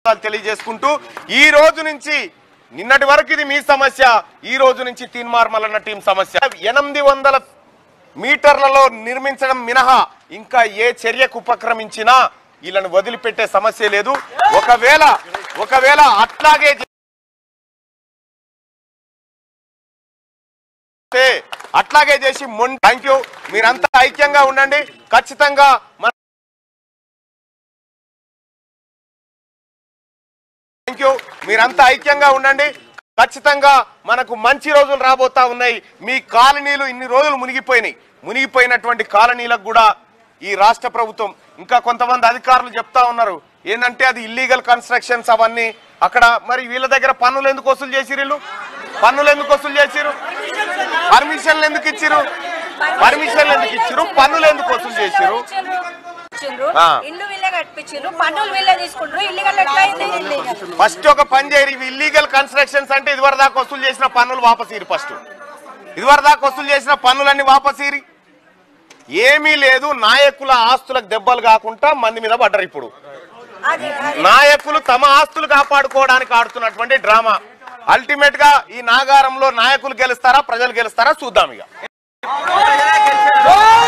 తెలియజేసుకుంటూ ఈ రోజు నుంచి నిన్నటి వరకు ఇది మీ సమస్య ఈ రోజు నుంచి తీన్మార్ మల్లన్న టీం సమస్య ఎనిమిది వందల మీటర్లలో నిర్మించడం మినహా ఇంకా ఏ చర్యకు ఉపక్రమించినా వీళ్ళని వదిలిపెట్టే సమస్య లేదు ఒకవేళ ఒకవేళ అట్లాగే చేస్తే అట్లాగే చేసి మొన్ థ్యాంక్ యూ మీరంతా ఐక్యంగా ఉండండి ఖచ్చితంగా మన థ్యాంక్ యూ మీరంతా ఐక్యంగా ఉండండి ఖచ్చితంగా మనకు మంచి రోజులు రాబోతా ఉన్నాయి మీ కాలనీలు ఇన్ని రోజులు మునిగిపోయినాయి మునిగిపోయినటువంటి కాలనీలకు కూడా ఈ రాష్ట్ర ప్రభుత్వం ఇంకా కొంతమంది అధికారులు చెప్తా ఉన్నారు ఏంటంటే అది ఇల్లీగల్ కన్స్ట్రక్షన్స్ అవన్నీ అక్కడ మరి వీళ్ళ దగ్గర పన్నులు ఎందుకు వసూలు చేసిరు వీళ్ళు పన్నులు ఎందుకు వసూలు చేసిరు పర్మిషన్లు ఎందుకు ఇచ్చిరు పర్మిషన్లు ఎందుకు ఇచ్చిరు పన్నులు ఎందుకు వసూలు చేసిరు ఇచ్చిండ్రు ఆ. ఇల్లు వీళ్ళే కట్టించిండ్రు పన్నులు వీళ్ళే తీసుకుంటారు ఇల్లీగల్ ఎట్లా అయింది ఇల్లీగల్ ఫస్ట్ ఒక పని చేయరు ఇవి ఇల్లీగల్ కన్స్ట్రక్షన్స్ అంటే ఇదివరకు దాకా వసూలు చేసిన పన్నులు వాపసీరి ఫస్ట్ ఇదివరకు దాకా వసూలు చేసిన పన్నులన్నీ వాపసీరి ఏమీ లేదు నాయకుల ఆస్తులకు దెబ్బలు కాకుండా మంది మీద పడ్డరు ఇప్పుడు అది అది నాయకులు తమ ఆస్తులు కాపాడుకోవడానికి ఆడుతున్నటువంటి డ్రామా అల్టిమేట్ గా ఈ నాగారంలో నాయకులు గెలుస్తారా ప్రజలు గెలుస్తారా చూద్దాం ఇక